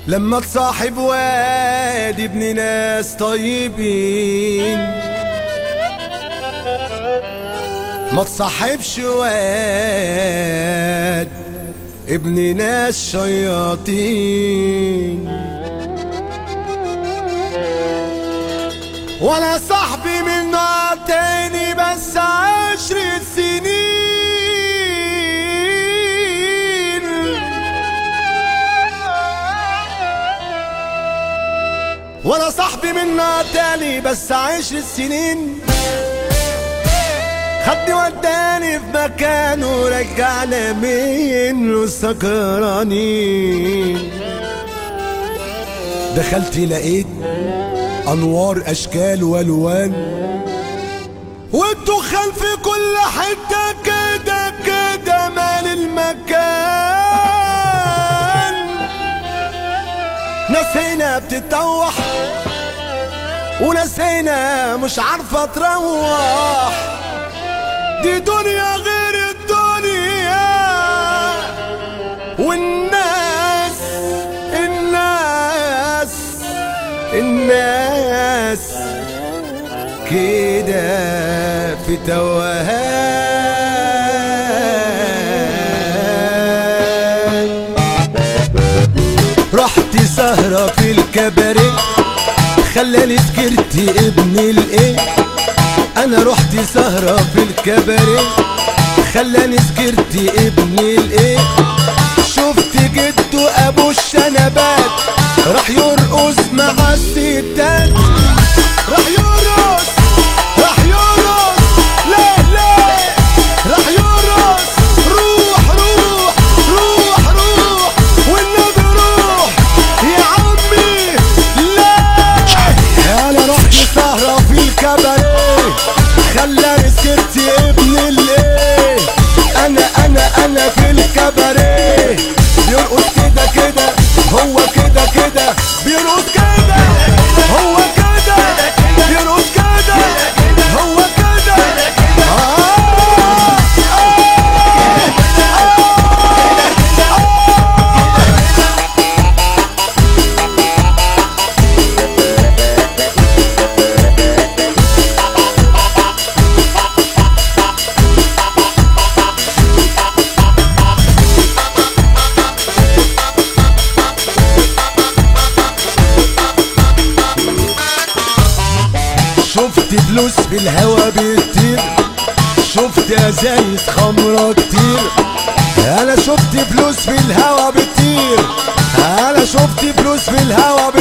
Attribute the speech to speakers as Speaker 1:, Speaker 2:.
Speaker 1: لما تصاحب واد ابن ناس طيبين ما تصاحبش واد ابن ناس شياطين وانا صاحبي من نوع تاني بس عشر سنين وانا صاحبي من نوع تاني بس عشر سنين خدني وداني في مكان ورجعنا منه سكرانين دخلت لقيت انوار اشكال والوان والدخان في كل حته كده كده مال المكان ناس هنا بتتطوح وناس هنا مش عارفه تروح دي دنيا غير الدنيا والناس الناس الناس كده في توهان رحت سهرة في الكباريه خلاني سكرت ابن الايه انا رحت سهرة في الكباريه خلاني سكرت ابن الايه شفت جده ابو الشنبات راح يرقص مع الستات راح يرقص راح يرقص ليه ليه راح يرقص روح روح روح روح والنبي روح يا عمي لا انا رحت سهرة في الكباريه خلاني سكرت ابن الايه انا انا انا في الكباريه بيرقص كده كده هو كده كده بيرقص كده هو كده بيرقص كده هو كده آه شفت فلوس في الهوا بيطير شفت ازايز خمرة كتير انا شفت فلوس في الهوا بتطير انا شفت فلوس في الهوا